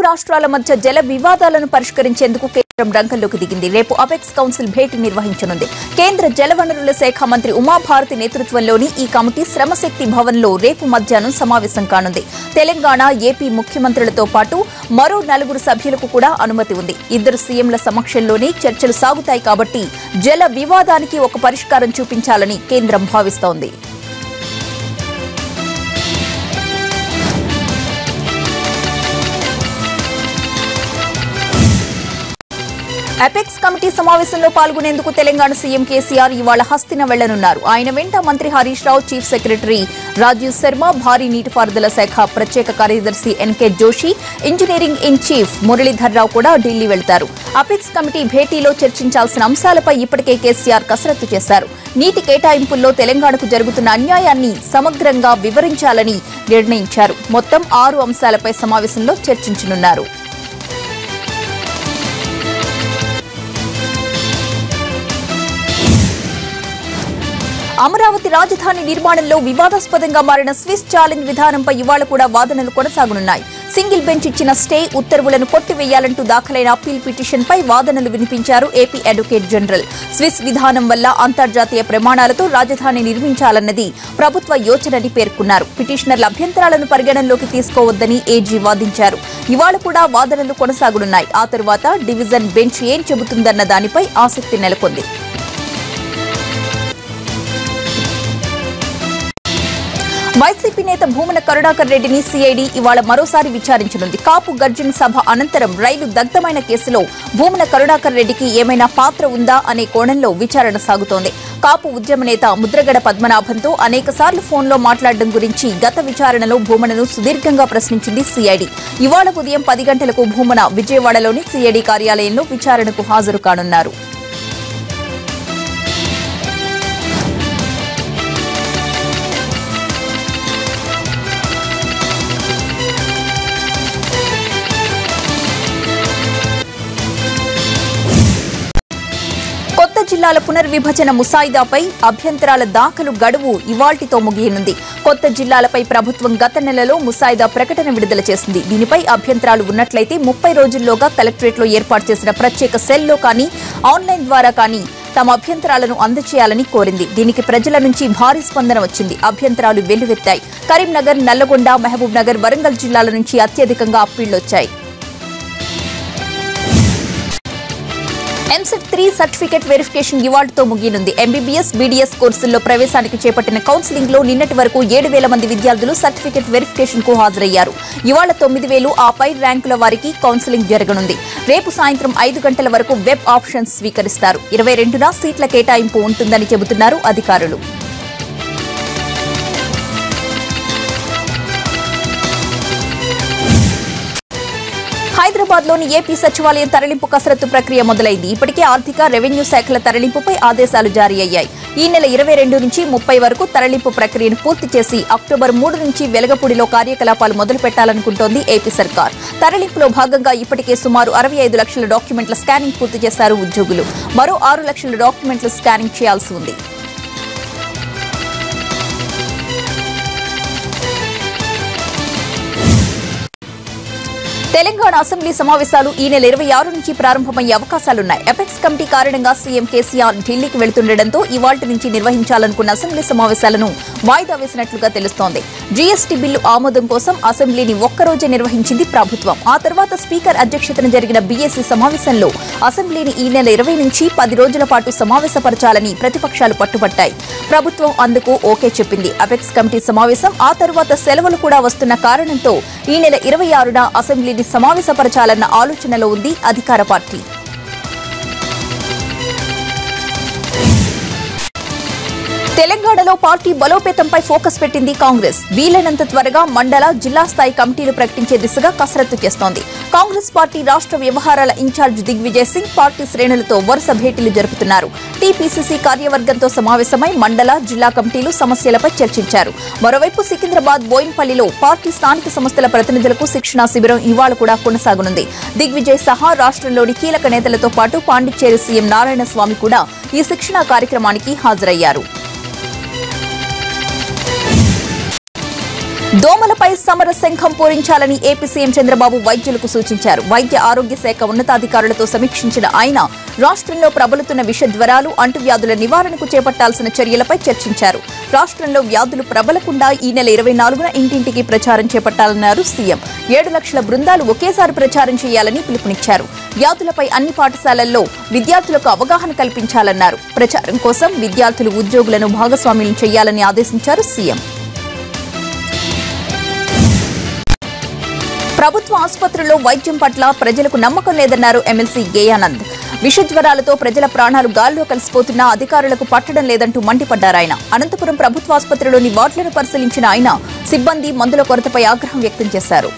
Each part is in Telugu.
రాష్ట్రాల మధ్య జల వివాదాలను పరిష్కరించేందుకు కేంద్రం రంగంలోకి దిగింది రేపు అపెక్స్ కౌన్సిల్ భేటీ నిర్వహించనుంది కేంద్ర జలవనరుల శాఖ మంత్రి ఉమాభారతి నేతృత్వంలోని ఈ కమిటీ శ్రమశక్తి భవన్లో రేపు మధ్యాహ్నం సమావేశం కానుంది తెలంగాణ ఏపీ ముఖ్యమంత్రులతో పాటు మరో నలుగురు సభ్యులకు కూడా అనుమతి ఉంది ఇద్దరు సీఎంల సమక్షంలోనే చర్చలు సాగుతాయి కాబట్టి జల వివాదానికి ఒక పరిష్కారం చూపించాలని కేంద్రం భావిస్తోంది అపెక్స్ కమిటీ సమావేశంలో పాల్గొనేందుకు తెలంగాణ సీఎం కేసీఆర్ ఇవాళ హస్తిన వెళ్లనున్నారు ఆయన వెంట మంత్రి హరీష్ రావు చీఫ్ సెక్రటరీ రాజీవ్ శర్మ భారీ నీటిపారుదల శాఖ ప్రత్యేక కార్యదర్శి N K Joshi engineering in chief Muralidhar Rao కూడా ఢిల్లీ వెళ్తారు అపెక్స్ కమిటీ భేటీలో చర్చించాల్సిన అంశాలపై ఇప్పటికే కేసీఆర్ కసరత్తు చేశారు నీటి కేటాయింపుల్లో తెలంగాణకు జరుగుతున్న అన్యాయాన్ని సమగ్రంగా వివరించాలని నిర్ణయించారు మొత్తం ఆరు అంశాలపై సమావేశంలో చర్చించనున్నారు అమరావతి రాజధాని నిర్మాణంలో వివాదాస్పదంగా మారిన స్విస్ ఛాలెంజ్ విధానంపై ఇవాళ కూడా వాదనలు కొనసాగనున్నాయి సింగిల్ బెంచ్ ఇచ్చిన స్టే ఉత్తర్వులను కొట్టివేయాలంటూ దాఖలైన అప్పీల్ పిటిషన్ పై వాదనలు వినిపించారు ఏపీ అడ్వకేట్ జనరల్ స్విస్ విధానం వల్ల అంతర్జాతీయ ప్రమాణాలతో రాజధాని నిర్మించాలన్నది ప్రభుత్వ యోచనని పేర్కొన్నారు పిటిషనర్ల అభ్యంతరాలను పరిగణనలోకి తీసుకోవద్దని ఏజీ వాదించారు ఇవాళ కూడా వాదనలు కొనసాగనున్నాయి ఆ తరువాత డివిజన్ బెంచ్ ఏం చెబుతుందన్న దానిపై ఆసక్తి నెలకొంది వైసీపీ నేత భూమన కరుణాకర్ రెడ్డిని సీఐడి ఇవాళ మరోసారి విచారించనుంది కాపు గర్జన సభ అనంతరం రైలు దగ్ధమైన కేసులో భూమన కరుణాకర్ రెడ్డికి ఏమైనా పాత్ర ఉందా అనే కోణంలో విచారణ సాగుతోంది కాపు ఉద్యమ నేత ముద్రగడ పద్మనాభంతో అనేక సార్లు ఫోన్లో మాట్లాడడం గురించి గత విచారణలో భూమనను సుదీర్ఘంగా ప్రశ్నించింది సీఐడి ఇవాళ ఉదయం పది గంటలకు భూమన విజయవాడలోని సీఐడి కార్యాలయంలో విచారణకు హాజరు కానున్నారు కొత్త జిల్లాల పునర్విభజన ముసాయిదాపై అభ్యంతరాల దాఖలు గడువు ఇవాల్టితో ముగియనుంది కొత్త జిల్లాలపై ప్రభుత్వం గత నెలలో ముసాయిదా ప్రకటన విడుదల చేసింది దీనిపై అభ్యంతరాలు ఉన్నట్లయితే ముప్పై రోజుల్లోగా కలెక్టరేట్లో ఏర్పాటు చేసిన ప్రత్యేక సెల్లో కానీ ఆన్లైన్ ద్వారా కానీ తమ అభ్యంతరాలను అందజేయాలని కోరింది దీనికి ప్రజల నుంచి భారీ స్పందన వచ్చింది అభ్యంతరాలు వెల్లువెత్తాయి కరీంనగర్ నల్లగొండ మహబూబ్ నగర్ వరంగల్ జిల్లాల నుంచి అత్యధికంగా అప్పీళ్లొచ్చాయి ఎంసెట్ త్రీ సర్టిఫికెట్ వెరిఫికేషన్ ఇవాళ్లతో ముగియనుంది ఎంబీబీఎస్ బీడీఎస్ కోర్సుల్లో ప్రవేశానికి చేపట్టిన కౌన్సిలింగ్ లో నిన్నటి వరకు ఏడు వేల మంది విద్యార్థులు సర్టిఫికెట్ వెరిఫికేషన్ కు హాజరయ్యారు ఇవాళ తొమ్మిది వేలు ఆ పై ర్యాంకుల వారికి కౌన్సిలింగ్ జరగనుంది రేపు సాయంత్రం ఐదు గంటల వరకు వెబ్ ఆప్షన్స్ స్వీకరిస్తారు ఇరవై రెండున సీట్ల కేటాయింపు ఉంటుందని చెబుతున్నారు అధికారులు హైదరాబాద్ లోని ఏపీ సచివాలయం తరలింపు కసరత్తు ప్రక్రియ మొదలైంది ఇప్పటికే ఆర్థిక రెవెన్యూ శాఖల తరలింపుపై ఆదేశాలు జారీ అయ్యాయి ఈ నెల ఇరవై రెండు నుంచి ముప్పై వరకు తరలింపు ప్రక్రియను పూర్తి చేసి అక్టోబర్ మూడు నుంచి వెలగపూడిలో కార్యకలాపాలు మొదలు పెట్టాలనుకుంటోంది ఏపీ సర్కార్ తరలింపులో భాగంగా ఇప్పటికే సుమారు అరవై ఐదు లక్షల డాక్యుమెంట్ల స్కానింగ్ పూర్తి చేశారు ఉద్యోగులు మరో ఆరు లక్షల డాక్యుమెంట్లు స్కానింగ్ చేయాల్సి ఉంది తెలంగాణ అసెంబ్లీ సమావేశాలు ఈ నెల ఇరవై ఆరు నుంచి ప్రారంభమయ్యే అవకాశాలున్నాయి ఎపెక్స్ కమిటీ కారణంగా సీఎం కేసీఆర్ ఢిల్లీకి వెళుతుండటంతో ఇవాల్టి నుంచి నిర్వహించాలనుకున్న అసెంబ్లీ సమావేశాలను వాయిదా వేసినట్లుగా తెలుస్తోంది జీఎస్టీ బిల్లు ఆమోదం కోసం అసెంబ్లీని ఒక్కరోజే నిర్వహించింది ప్రభుత్వం ఆ తర్వాత స్పీకర్ అధ్యక్షతన జరిగిన బీఎస్సీ సమావేశంలో అసెంబ్లీని ఈ నెల ఇరవై నుంచి పది రోజుల పాటు సమావేశపరచాలని ప్రతిపక్షాలు పట్టుబట్టాయి ప్రభుత్వం అందుకు ఓకే చెప్పింది అపెక్స్ కమిటీ సమావేశం ఆ తరువాత సెలవులు కూడా వస్తున్న కారణంతో ఈ నెల ఇరవై ఆరున అసెంబ్లీని సమావేశపరచాలన్న ఆలోచనలో ఉంది అధికార పార్టీ తెలంగాణలో పార్టీ బలోపేతంపై ఫోకస్ పెట్టింది కాంగ్రెస్ వీలైనంత త్వరగా మండల జిల్లా స్థాయి కమిటీలు ప్రకటించే దిశగా కసరత్తు చేస్తోంది కాంగ్రెస్ పార్టీ రాష్ట్ర వ్యవహారాల ఇన్ఛార్జ్ దిగ్విజయ్ సింగ్ పార్టీ శ్రేణులతో వరుస భేటీలు జరుపుతున్నారు టీపీసీసీ కార్యవర్గంతో సమావేశమై మండల జిల్లా కమిటీలు సమస్యలపై చర్చించారు మరోవైపు సికింద్రాబాద్ బోయిన్పల్లిలో పార్టీ స్థానిక సంస్థల ప్రతినిధులకు శిక్షణా శిబిరం ఇవాళ కూడా కొనసాగనుంది దిగ్విజయ్ సహా రాష్ట్రంలోని కీలక నేతలతో పాటు పాండిచ్చేరి సీఎం నారాయణ స్వామి కూడా ఈ శిక్షణా కార్యక్రమానికి హాజరయ్యారు దోమలపై సమర శంఖం పూరించాలని ఏపీ సీఎం చంద్రబాబు వైద్యులకు సూచించారు వైద్య ఆరోగ్య శాఖ ఉన్నతాధికారులతో సమీక్షించిన ఆయన రాష్ట్రంలో ప్రబలుతున్న విష జ్వరాలు అంటువ్యాధుల నివారణకు చేపట్టాల్సిన చర్యలపై చర్చించారు రాష్ట్రంలో వ్యాధులు ప్రబలకుండా ఈ నెల ఇరవై నాలుగున ఇంటింటికి ప్రచారం చేపట్టాలన్నారు సీఎం ఏడు లక్షల బృందాలు ఒకేసారి ప్రచారం చేయాలని పిలుపునిచ్చారు వ్యాధులపై అన్ని పాఠశాలల్లో విద్యార్థులకు అవగాహన కల్పించాలన్నారు ప్రచారం కోసం విద్యార్థులు ఉద్యోగులను భాగస్వామ్యం చేయాలని ఆదేశించారు సీఎం ప్రభుత్వ ఆసుపత్రుల్లో వైద్యం పట్ల ప్రజలకు నమ్మకం లేదన్నారు ఎమ్మెల్సీ గేయానంద్ విషజ్వరాలతో ప్రజల ప్రాణాలు గాల్లో కలిసిపోతున్నా అధికారులకు పట్టడం లేదంటూ మండిపడ్డారాయన అనంతపురం ప్రభుత్వ ఆసుపత్రిలోని వార్డులను పరిశీలించిన ఆయన సిబ్బంది మందుల కొరతపై ఆగ్రహం వ్యక్తం చేశారు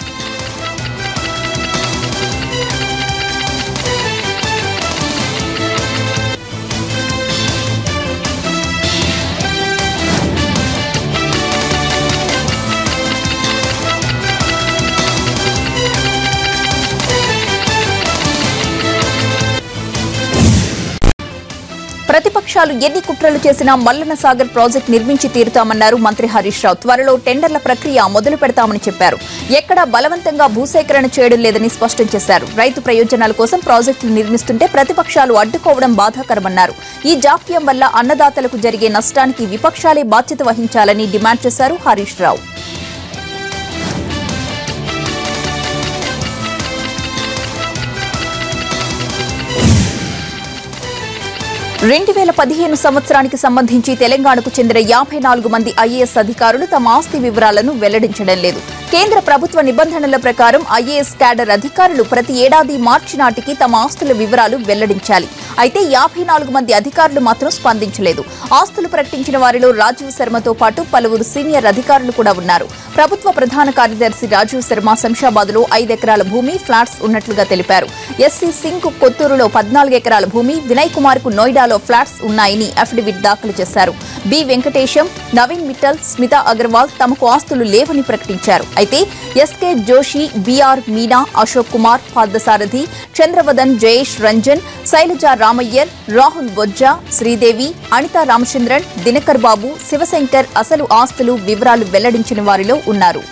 ప్రతిపక్షాలు ఎన్ని కుట్రలు చేసినా మల్లన్న సాగర్ ప్రాజెక్టు నిర్మించి తీరుతామన్నారు మంత్రి హరీష్ రావు త్వరలో టెండర్ల ప్రక్రియ మొదలు పెడతామని చెప్పారు ఎక్కడా బలవంతంగా భూసేకరణ చేయడం లేదని స్పష్టం చేశారు రైతు ప్రయోజనాల కోసం ప్రాజెక్టులు నిర్మిస్తుంటే ప్రతిపక్షాలు అడ్డుకోవడం బాధాకరమన్నారు ఈ జాప్యం వల్ల అన్నదాతలకు జరిగే నష్టానికి విపక్షాలే బాధ్యత వహించాలని డిమాండ్ చేశారు హరీష్ రావు రెండు వేల పదిహేను సంవత్సరానికి సంబంధించి తెలంగాణకు చెందిన యాభై నాలుగు మంది ఐఏఎస్ అధికారులు తమ ఆస్తి వివరాలను వెల్లడించడం లేదు కేంద్ర ప్రభుత్వ నిబంధనల ప్రకారం ఐఏఎస్ క్యాడర్ అధికారులు ప్రతి ఏడాది మార్చి నాటికి తమ ఆస్తుల వివరాలు వెల్లడించాలి అయితే యాభై నాలుగు మంది అధికారులు మాత్రం స్పందించలేదు ఆస్తులు ప్రకటించిన వారిలో రాజీవ్ శర్మతో పాటు పలువురు సీనియర్ అధికారులు కూడా ఉన్నారు ప్రభుత్వ ప్రధాన కార్యదర్శి రాజీవ్ శర్మ శంషాబాద్ లో ఐదెకరాల భూమి ఫ్లాట్స్ ఉన్నట్లుగా తెలిపారు ఎస్సీ సింగ్ కొత్తూరులో పద్నాలుగు ఎకరాల భూమి వినయ్ కుమార్ కు నోయిడాలో ఫ్లాట్స్ ఉన్నాయని అఫిడవిట్ దాఖలు చేశారు బి వెంకటేశం నవీన్ మిట్టల్ స్మిత అగర్వాల్ తమకు ఆస్తులు లేవని ప్రకటించారు అయితే ఎస్కే జోషి బిఆర్ మీనా అశోక్ కుమార్ పార్థసారథి చంద్రవదన్ జయేష్ రంజన్ శైలజ రామయ్యర్ రాహుల్ బొజ్జా శ్రీదేవి అనితా రామచంద్రన్ దినకర్ బాబు శివశంకర్ అసలు ఆస్తులు వివరాలు వెల్లడించిన వారిలో ఉన్నారు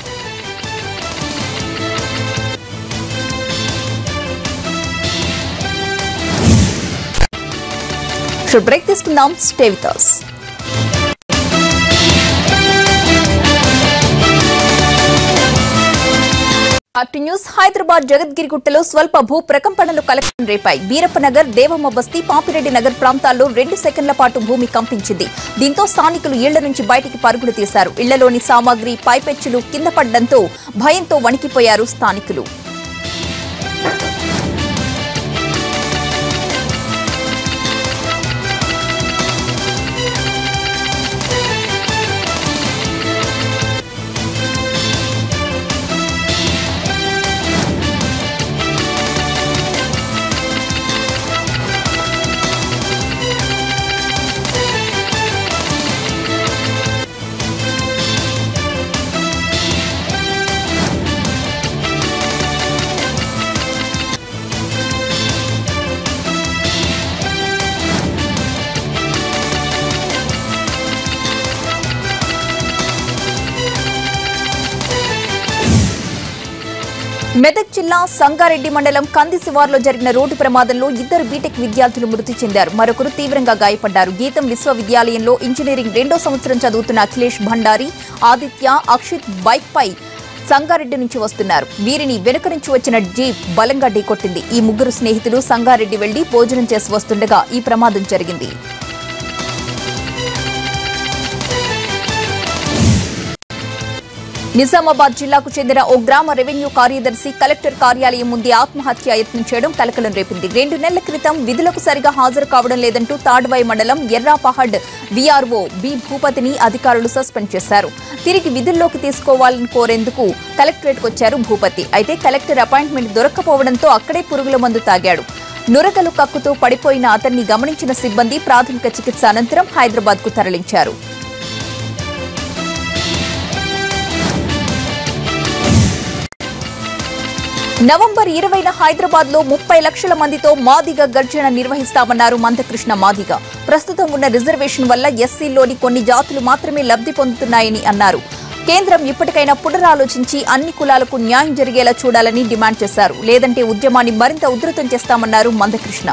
బ్రేక్ తీసుకుందాం స్టే విత్ us. అటు న్యూస్ హైదరాబాద్ జగద్గిరిగుట్టలో స్వల్ప భూ ప్రకంపనలు కలెక్షన్ రేపాయి బీరప్పనగర్ దేవమ్మ బస్తీ పాపిరెడ్డి నగర్ ప్రాంతాల్లో రెండు సెకండ్ల పాటు భూమి కంపించింది దీంతో స్థానికులు ఇళ్ల నుంచి బయటికి పరుగులు తీశారు ఇళ్లలోని సామాగ్రి పైపెచ్చులు కింద పడడంతో భయంతో వణికిపోయారు స్థానికులు మెదక్ జిల్లా సంగారెడ్డి మండలం కంది శివార్లో జరిగిన రోడ్డు ప్రమాదంలో ఇద్దరు బీటెక్ విద్యార్థులు మృతి చెందారు మరొకరు తీవ్రంగా గాయపడ్డారు గీతం విశ్వవిద్యాలయంలో ఇంజనీరింగ్ రెండో సంవత్సరం చదువుతున్న అఖిలేష్ భండారి ఆదిత్య అక్షిత్ బైక్ పై సంగారెడ్డి నుంచి వస్తున్నారు వీరిని వెనుక నుంచి వచ్చిన జీప్ బలంగా ఢీకొట్టింది ఈ ముగ్గురు స్నేహితులు సంగారెడ్డి వెళ్లి భోజనం చేసి వస్తుండగా ఈ ప్రమాదం జరిగింది నిజామాబాద్ జిల్లాకు చెందిన ఓ గ్రామ రెవెన్యూ కార్యదర్శి కలెక్టర్ కార్యాలయం ముందే ఆత్మహత్య యత్నం చేయడం కలకలం రేపింది రెండు నెలల క్రితం విధులకు సరిగా హాజరు కావడం లేదంటూ తాడ్వాయి మండలం ఎర్రాపహడ్ వీఆర్ఓ బి భూపతిని అధికారులు సస్పెండ్ చేశారు తిరిగి విధుల్లోకి తీసుకోవాలని కోరేందుకు కలెక్టరేట్కు వచ్చారు భూపతి అయితే కలెక్టర్ అపాయింట్మెంట్ దొరక్కపోవడంతో అక్కడే పురుగుల మందు తాగాడు నురగలు కక్కుతూ పడిపోయిన అతన్ని గమనించిన సిబ్బంది ప్రాథమిక చికిత్స అనంతరం హైదరాబాద్కు తరలించారు నవంబర్ ఇరవైన హైదరాబాద్ లో ముప్పై లక్షల మందితో మాదిగ గర్జన నిర్వహిస్తామన్నారు మందకృష్ణ మాదిగ ప్రస్తుతం ఉన్న రిజర్వేషన్ వల్ల ఎస్సీలోని కొన్ని జాతులు మాత్రమే లబ్ధి పొందుతున్నాయని అన్నారు కేంద్రం ఇప్పటికైనా పునరాలోచించి అన్ని కులాలకు న్యాయం జరిగేలా చూడాలని డిమాండ్ చేశారు లేదంటే ఉద్యమాన్ని మరింత ఉధృతం చేస్తామన్నారు మందకృష్ణ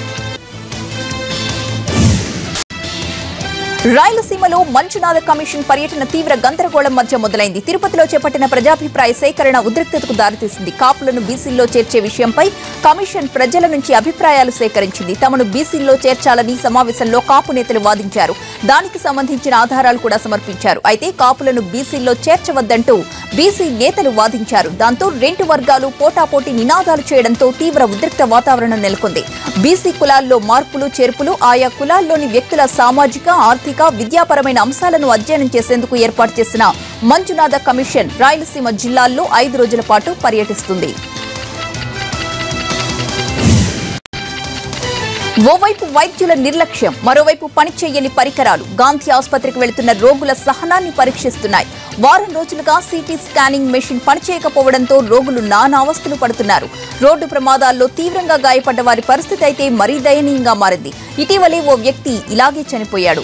రాయలసీమలో మంచునాథ కమిషన్ పర్యటన తీవ్ర గందరగోళం మధ్య మొదలైంది తిరుపతిలో చేపట్టిన ప్రజాభిప్రాయ సేకరణ ఉద్రిక్తతకు దారితీసింది కాపులను బీసీల్లో చేర్చే విషయంపై కమిషన్ ప్రజల నుంచి అభిప్రాయాలు సేకరించింది తమను బీసీల్లో చేర్చాలని సమావేశంలో కాపు నేతలు వాదించారు దానికి సంబంధించిన ఆధారాలు కూడా సమర్పించారు అయితే కాపులను బీసీల్లో చేర్చవద్దంటూ బీసీ నేతలు వాదించారు దాంతో రెండు వర్గాలు పోటాపోటీ నినాదాలు చేయడంతో తీవ్ర ఉద్రిక్త వాతావరణం నెలకొంది బీసీ కులాల్లో మార్పులు చేర్పులు ఆయా కులాల్లోని వ్యక్తుల సామాజిక ఆర్థిక విద్యాపరమైన అంశాలను అధ్యయనం చేసేందుకు ఏర్పాటు చేసిన మంజునాథ కమిషన్ రాయలసీమ జిల్లాల్లో ఐదు రోజుల పాటు పర్యటిస్తుంది ఓవైపు వైద్యుల నిర్లక్ష్యం మరోవైపు పనిచేయని పరికరాలు గాంధీ ఆసుపత్రికి వెళుతున్న రోగుల సహనాన్ని పరీక్షిస్తున్నాయి వారం రోజులుగా సిటీ స్కానింగ్ మెషిన్ పనిచేయకపోవడంతో రోగులు నానా అవస్థలు పడుతున్నారు రోడ్డు ప్రమాదాల్లో తీవ్రంగా గాయపడ్డ వారి పరిస్థితి అయితే మరీ దయనీయంగా మారింది ఇటీవలే ఓ వ్యక్తి ఇలాగే చనిపోయాడు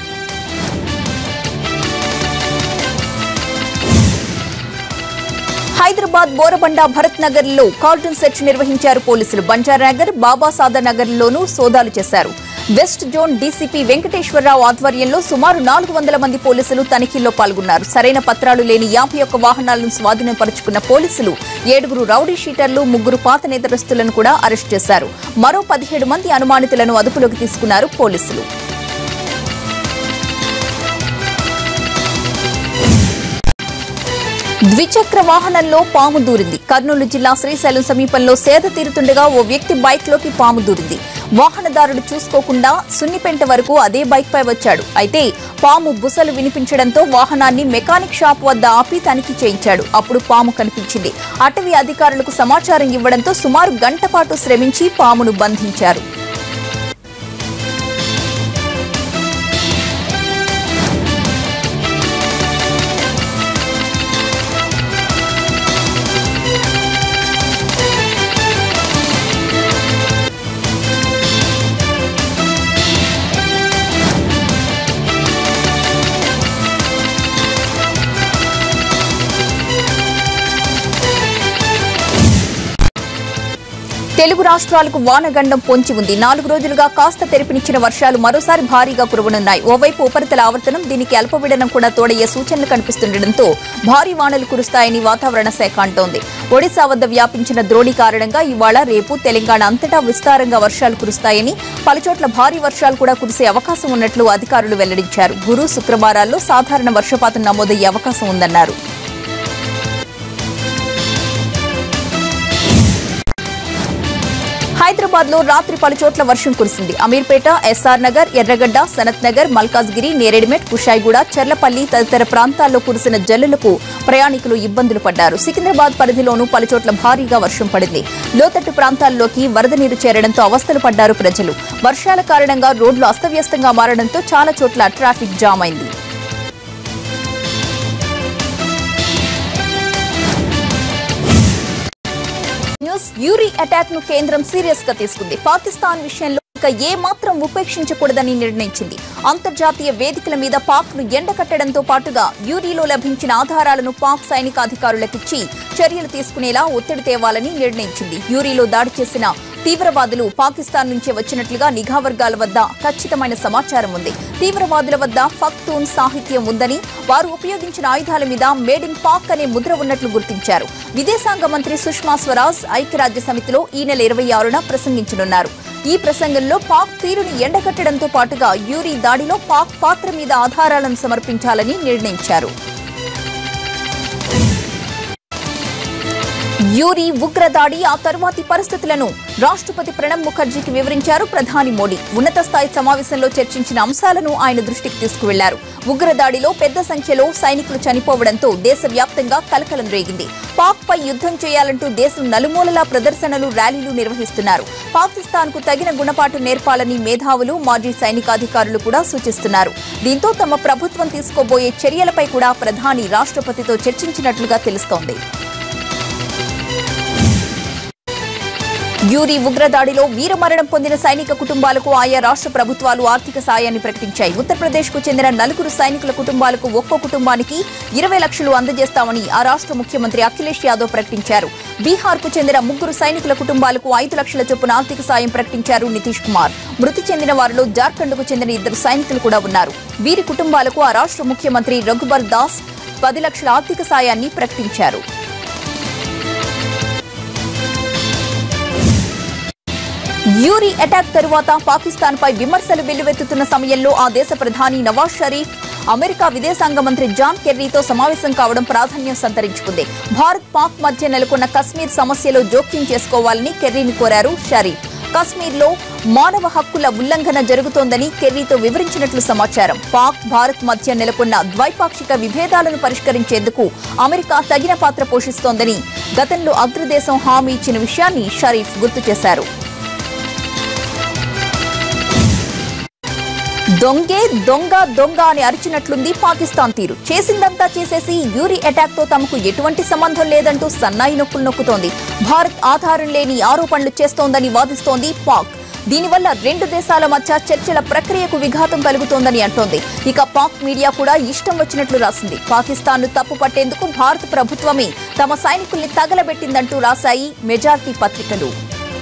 హైదరాబాద్ బోరబండ భరత్ నగర్ లో కార్డన్ సెర్చ్ నిర్వహించారు పోలీసులు బంజారానగర్ బాబాసాదా నగర్ లోనూ సోదాలు చేశారు వెస్ట్ జోన్ డీసీపీ వెంకటేశ్వరరావు ఆధ్వర్యంలో సుమారు నాలుగు వందల మంది పోలీసులు తనిఖీల్లో పాల్గొన్నారు సరైన పత్రాలు లేని యాభై ఒక్క వాహనాలను స్వాధీనపరుచుకున్న పోలీసులు ఏడుగురు రౌడీ షీటర్లు ముగ్గురు పాత నేతరస్తులను కూడా అరెస్ట్ చేశారు మరో పదిహేడు మంది అనుమానితులను అదుపులోకి తీసుకున్నారు పోలీసులు ద్విచక్ర వాహనంలో పాము దూరింది కర్నూలు జిల్లా శ్రీశైలం సమీపంలో సేద తీరుతుండగా ఓ వ్యక్తి బైక్ లోకి పాము దూరింది వాహనదారుడు చూసుకోకుండా సున్నిపెంట వరకు అదే బైక్ పై వచ్చాడు అయితే పాము బుసలు వినిపించడంతో వాహనాన్ని మెకానిక్ షాప్ వద్ద ఆపి తనిఖీ చేయించాడు అప్పుడు పాము కనిపించింది అటవీ అధికారులకు సమాచారం ఇవ్వడంతో సుమారు గంట పాటు శ్రమించి పామును బంధించారు తెలుగు రాష్ట్రాలకు వానగండం పొంచి ఉంది నాలుగు రోజులుగా కాస్త తెరిపినిచ్చిన వర్షాలు మరోసారి భారీగా కురవనున్నాయి ఓవైపు ఉపరితల ఆవర్తనం దీనికి అల్పపీడనం కూడా తోడయ్యే సూచనలు కనిపిస్తుండటంతో భారీ వానలు కురుస్తాయని వాతావరణ శాఖ అంటోంది ఒడిశా వద్ద వ్యాపించిన ద్రోణి కారణంగా ఇవాళ రేపు తెలంగాణ అంతటా విస్తారంగా వర్షాలు కురుస్తాయని పలుచోట్ల భారీ వర్షాలు కూడా కురిసే అవకాశం ఉన్నట్లు అధికారులు వెల్లడించారు గురు శుక్రవారాల్లో సాధారణ వర్షపాతం నమోదయ్యే అవకాశం ఉందన్నారు హైదరాబాద్ లో రాత్రి పలుచోట్ల వర్షం కురిసింది అమీర్పేట ఎస్ఆర్ నగర్ ఎర్రగడ్డ సనత్ నగర్ మల్కాజ్గిరి నేరేడ్మెట్ కుషాయిగూడ చర్లపల్లి తదితర ప్రాంతాల్లో కురిసిన జల్లులకు ప్రయాణికులు ఇబ్బందులు పడ్డారు సికింద్రాబాద్ పరిధిలోనూ పలుచోట్ల భారీగా వర్షం పడింది లోతట్టు ప్రాంతాల్లోకి వరద నీరు చేరడంతో అవస్థలు పడ్డారు ప్రజలు వర్షాల కారణంగా రోడ్లు అస్తవ్యస్తంగా మారడంతో చాలా చోట్ల ట్రాఫిక్ జామ్ అయింది న్యూస్ యూరీ అటాక్ ను కేంద్రం సీరియస్ గా తీసుకుంది పాకిస్తాన్ విషయంలో ఇక ఏ మాత్రం ఉపేక్షించకూడదని నిర్ణయించింది అంతర్జాతీయ వేదికల మీద పాక్ ను ఎండకట్టడంతో పాటుగా యూరీలో లభించిన ఆధారాలను పాక్ సైనికాధికారులకిచ్చి చర్యలు తీసుకునేలా ఒత్తిడి తేవాలని నిర్ణయించింది యూరీలో దాడి చేసిన తీవ్రవాదులు పాకిస్తాన్ నుంచే వచ్చినట్లుగా నిఘా వర్గాల వద్ద ఖచ్చితమైన సమాచారం ఉంది తీవ్రవాదుల వద్ద ఫక్తూన్ సాహిత్యం ఉందని వారు ఉపయోగించిన ఆయుధాల మీద మేడ్ ఇన్ పాక్ అనే ముద్ర ఉన్నట్లు గుర్తించారు విదేశాంగ మంత్రి సుష్మా స్వరాజ్ ఐక్యరాజ్య సమితిలో ఈ నెల ఇరవై ఆరున ప్రసంగించనున్నారు ఈ ప్రసంగంలో పాక్ తీరుని ఎండగట్టడంతో పాటుగా యూరీ దాడిలో పాక్ పాత్ర మీద ఆధారాలను సమర్పించాలని నిర్ణయించారు యూరి ఉగ్రదాడి ఆ తరువాతి పరిస్థితులను రాష్ట్రపతి ప్రణబ్ ముఖర్జీకి వివరించారు ప్రధాని మోడీ ఉన్నత స్థాయి సమావేశంలో చర్చించిన అంశాలను ఆయన దృష్టికి తీసుకువెళ్లారు ఉగ్రదాడిలో పెద్ద సంఖ్యలో సైనికులు చనిపోవడంతో దేశవ్యాప్తంగా కలకలం రేగింది పాక్ పై యుద్ధం చేయాలంటూ దేశం నలుమూలలా ప్రదర్శనలు ర్యాలీలు నిర్వహిస్తున్నారు పాకిస్తాన్ కు తగిన గుణపాఠం నేర్పాలని మేధావులు మాజీ సైనికాధికారులు కూడా సూచిస్తున్నారు దీంతో తమ ప్రభుత్వం తీసుకోబోయే చర్యలపై కూడా ప్రధాని రాష్ట్రపతితో చర్చించినట్లుగా తెలుస్తోంది యూరి ఉగ్రదాడిలో వీరమరణం పొందిన సైనిక కుటుంబాలకు ఆయా రాష్ట్ర ప్రభుత్వాలు ఆర్థిక సాయాన్ని ప్రకటించాయి ఉత్తరప్రదేశ్ కు చెందిన నలుగురు సైనికుల కుటుంబాలకు ఒక్కో కుటుంబానికి ఇరవై లక్షలు అందజేస్తామని ఆ రాష్ట్ర ముఖ్యమంత్రి అఖిలేష్ యాదవ్ ప్రకటించారు బీహార్ కు చెందిన ముగ్గురు సైనికుల కుటుంబాలకు ఐదు లక్షల చొప్పున ఆర్థిక సాయం ప్రకటించారు నితీష్ కుమార్ మృతి చెందిన వారిలో జార్ఖండ్ కు చెందిన ఇద్దరు సైనికులు కూడా ఉన్నారు వీరి కుటుంబాలకు ఆ రాష్ట్ర ముఖ్యమంత్రి రఘుబర్ దాస్ పది లక్షల ఆర్థిక సాయాన్ని ప్రకటించారు యూరీ అటాక్ తరువాత పాకిస్తాన్ పై విమర్శలు వెల్లువెత్తుతున్న సమయంలో ఆ దేశ ప్రధాని నవాజ్ షరీఫ్ అమెరికా విదేశాంగ మంత్రి జాన్ కెర్రీతో సమావేశం కావడం ప్రాధాన్యం సంతరించుకుంది భారత్ పాక్ మధ్య నెలకొన్న కశ్మీర్ సమస్యలో జోక్యం చేసుకోవాలని కెర్రీని కోరారు షరీఫ్ కశ్మీర్లో మానవ హక్కుల ఉల్లంఘన జరుగుతోందని కెర్రీతో వివరించినట్లు సమాచారం పాక్ భారత్ మధ్య నెలకొన్న ద్వైపాక్షిక విభేదాలను పరిష్కరించేందుకు అమెరికా తగిన పాత్ర పోషిస్తోందని గతంలో అగ్రదేశం హామీ ఇచ్చిన విషయాన్ని షరీఫ్ గుర్తు చేశారు దొంగే దొంగ దొంగ అని అరిచినట్లుంది పాకిస్తాన్ తీరు చేసిందంతా చేసేసి యూరి అటాక్ తో తమకు ఎటువంటి సంబంధం లేదంటూ సన్నాయి నొక్కులు నొక్కుతోంది భారత్ ఆధారం లేని ఆరోపణలు చేస్తోందని వాదిస్తోంది పాక్ దీనివల్ల రెండు దేశాల మధ్య చర్చల ప్రక్రియకు విఘాతం కలుగుతోందని అంటోంది ఇక పాక్ మీడియా కూడా ఇష్టం వచ్చినట్లు రాసింది పాకిస్తాన్ ను తప్పు పట్టేందుకు భారత ప్రభుత్వమే తమ సైనికుల్ని తగలబెట్టిందంటూ రాశాయి మెజార్టీ పత్రికలు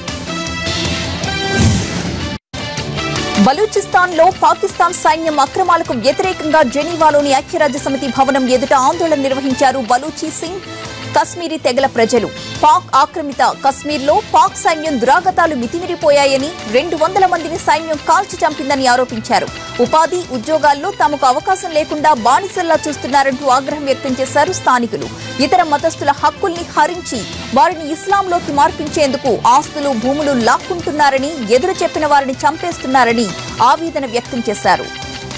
బలూచిస్తాన్ లో పాకిస్తాన్ సైన్యం అక్రమాలకు వ్యతిరేకంగా జెనీవాలోని ఐక్యరాజ్య సమితి భవనం ఎదుట ఆందోళన నిర్వహించారు బలూచి సింగ్ కశ్మీరీ తెగల ప్రజలు పాక్ ఆక్రమిత కశ్మీర్లో పాక్ సైన్యం దురాగతాలు మితిమిరిపోయాయని రెండు వందల మందిని సైన్యం కాల్చి చంపిందని ఆరోపించారు ఉపాధి ఉద్యోగాల్లో తమకు అవకాశం లేకుండా బానిసల్లా చూస్తున్నారంటూ ఆగ్రహం వ్యక్తం చేశారు స్థానికులు ఇతర మతస్థుల హక్కుల్ని హరించి వారిని ఇస్లాంలోకి మార్పించేందుకు ఆస్తులు భూములు లాక్కుంటున్నారని ఎదురు చెప్పిన వారిని చంపేస్తున్నారని ఆవేదన వ్యక్తం చేశారు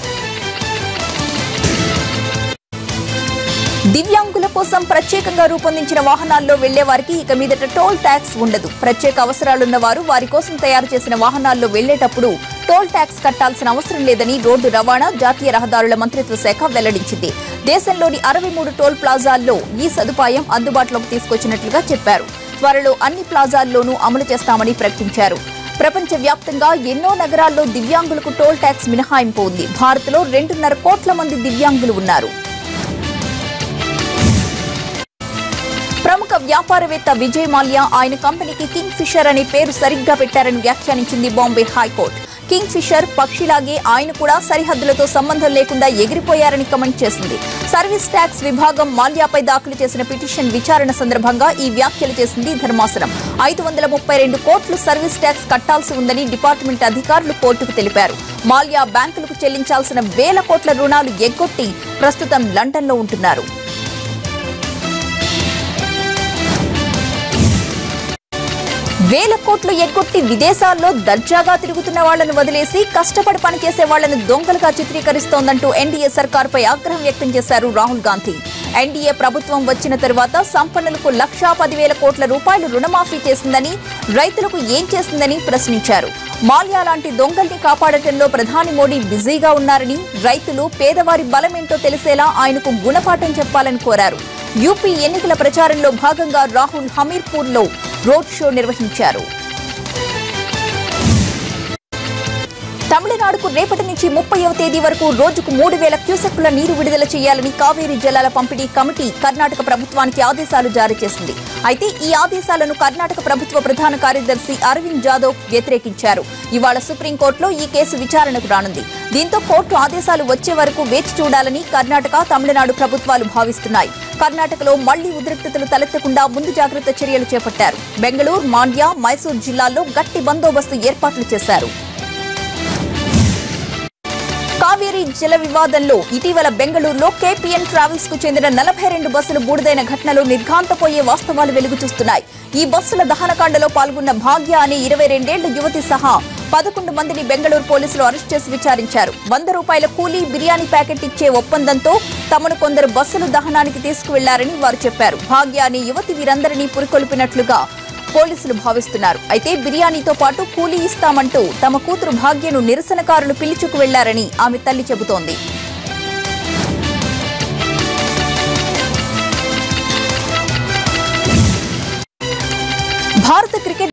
దివ్యాంగుల కోసం ప్రత్యేకంగా రూపొందించిన వాహనాల్లో వెళ్లే వారికి ఇక మీదట టోల్ ట్యాక్స్ ఉండదు ప్రత్యేక అవసరాలున్న వారు వారి కోసం తయారు చేసిన వాహనాల్లో వెళ్లేటప్పుడు టోల్ ట్యాక్స్ కట్టాల్సిన అవసరం లేదని రోడ్డు రవాణా జాతీయ రహదారుల మంత్రిత్వ శాఖ వెల్లడించింది దేశంలోని అరవై మూడు టోల్ ప్లాజాల్లో ఈ సదుపాయం అందుబాటులోకి తీసుకొచ్చినట్లుగా చెప్పారు త్వరలో అన్ని ప్లాజాల్లోనూ అమలు చేస్తామని ప్రకటించారు ప్రపంచ వ్యాప్తంగా ఎన్నో నగరాల్లో దివ్యాంగులకు టోల్ ట్యాక్స్ మినహాయింపు ఉంది భారత్లో రెండున్నర కోట్ల మంది దివ్యాంగులు ఉన్నారు ప్రముఖ వ్యాపారవేత్త విజయ్ మాల్యా ఆయన కంపెనీకి కింగ్ ఫిషర్ అనే పేరు సరిగ్గా పెట్టారని వ్యాఖ్యానించింది బాంబే హైకోర్టు కింగ్ ఫిషర్ పక్షిలాగే ఆయన కూడా సరిహద్దులతో సంబంధం లేకుండా ఎగిరిపోయారని కమెంట్ చేసింది సర్వీస్ ట్యాక్స్ విభాగం మాల్యాపై దాఖలు చేసిన పిటిషన్ విచారణ సందర్భంగా ఈ వ్యాఖ్యలు చేసింది ధర్మాసనం ఐదు వందల ముప్పై రెండు కోట్లు సర్వీస్ ట్యాక్స్ కట్టాల్సి ఉందని డిపార్ట్మెంట్ అధికారులు కోర్టుకు తెలిపారు మాల్యా బ్యాంకులకు చెల్లించాల్సిన వేల కోట్ల రుణాలు ఎగ్గొట్టి ప్రస్తుతం లండన్లో ఉంటున్నారు వేల కోట్లు ఎగ్గొట్టి విదేశాల్లో దర్జాగా తిరుగుతున్న వాళ్లను వదిలేసి కష్టపడి పనిచేసే వాళ్లను దొంగలుగా చిత్రీకరిస్తోందంటూ ఎన్డీఏ సర్కార్పై ఆగ్రహం వ్యక్తం చేశారు రాహుల్ గాంధీ ఎన్డీఏ ప్రభుత్వం వచ్చిన తర్వాత సంపన్నులకు లక్షా పదివేల కోట్ల రూపాయలు రుణమాఫీ చేసిందని రైతులకు ఏం చేసిందని ప్రశ్నించారు మాల్యా లాంటి దొంగల్ని కాపాడటంలో ప్రధాని మోడీ బిజీగా ఉన్నారని రైతులు పేదవారి బలమేంటో తెలిసేలా ఆయనకు గుణపాఠం చెప్పాలని కోరారు యూపీ ఎన్నికల ప్రచారంలో భాగంగా రాహుల్ హమీర్పూర్లో రోడ్ షో నిర్వహించారు తమిళనాడుకు రేపటి నుంచి ముప్పైవ తేదీ వరకు రోజుకు మూడు వేల క్యూసెక్కుల నీరు విడుదల చేయాలని కావేరీ జలాల పంపిణీ కమిటీ కర్ణాటక ప్రభుత్వానికి ఆదేశాలు జారీ చేసింది అయితే ఈ ఆదేశాలను కర్ణాటక ప్రభుత్వ ప్రధాన కార్యదర్శి అరవింద్ జాదవ్ వ్యతిరేకించారు ఇవాళ సుప్రీంకోర్టులో ఈ కేసు విచారణకు రానుంది దీంతో కోర్టు ఆదేశాలు వచ్చే వరకు వేచి చూడాలని కర్ణాటక తమిళనాడు ప్రభుత్వాలు భావిస్తున్నాయి కర్ణాటకలో మళ్లీ ఉద్రిక్తతలు తలెత్తకుండా ముందు జాగ్రత్త చర్యలు చేపట్టారు బెంగళూరు మాండ్య మైసూర్ జిల్లాల్లో గట్టి బందోబస్తు ఏర్పాట్లు చేశారు కావేరీ జల వివాదంలో ఇటీవల బెంగళూరులో కేపీఎన్ ట్రావెల్స్ కు చెందిన నలభై రెండు బస్సులు బూడిదైన ఘటనలో నిర్ఘాంతపోయే వాస్తవాలు వెలుగు చూస్తున్నాయి ఈ బస్సుల దహనకాండలో పాల్గొన్న భాగ్య అనే ఇరవై రెండేళ్ల యువతి సహా పదకొండు మందిని బెంగళూరు పోలీసులు అరెస్ట్ చేసి విచారించారు వంద రూపాయల కూలీ బిర్యానీ ప్యాకెట్ ఇచ్చే ఒప్పందంతో తమను కొందరు బస్సులు దహనానికి తీసుకువెళ్లారని వారు చెప్పారు భాగ్య అనే యువతి వీరందరినీ పురికొల్పినట్లుగా పోలీసులు భావిస్తున్నారు అయితే బిర్యానీతో పాటు కూలీ ఇస్తామంటూ తమ కూతురు భాగ్యను నిరసనకారులు పిలుచుకు వెళ్లారని ఆమె తల్లి చెబుతోంది భారత క్రికెట్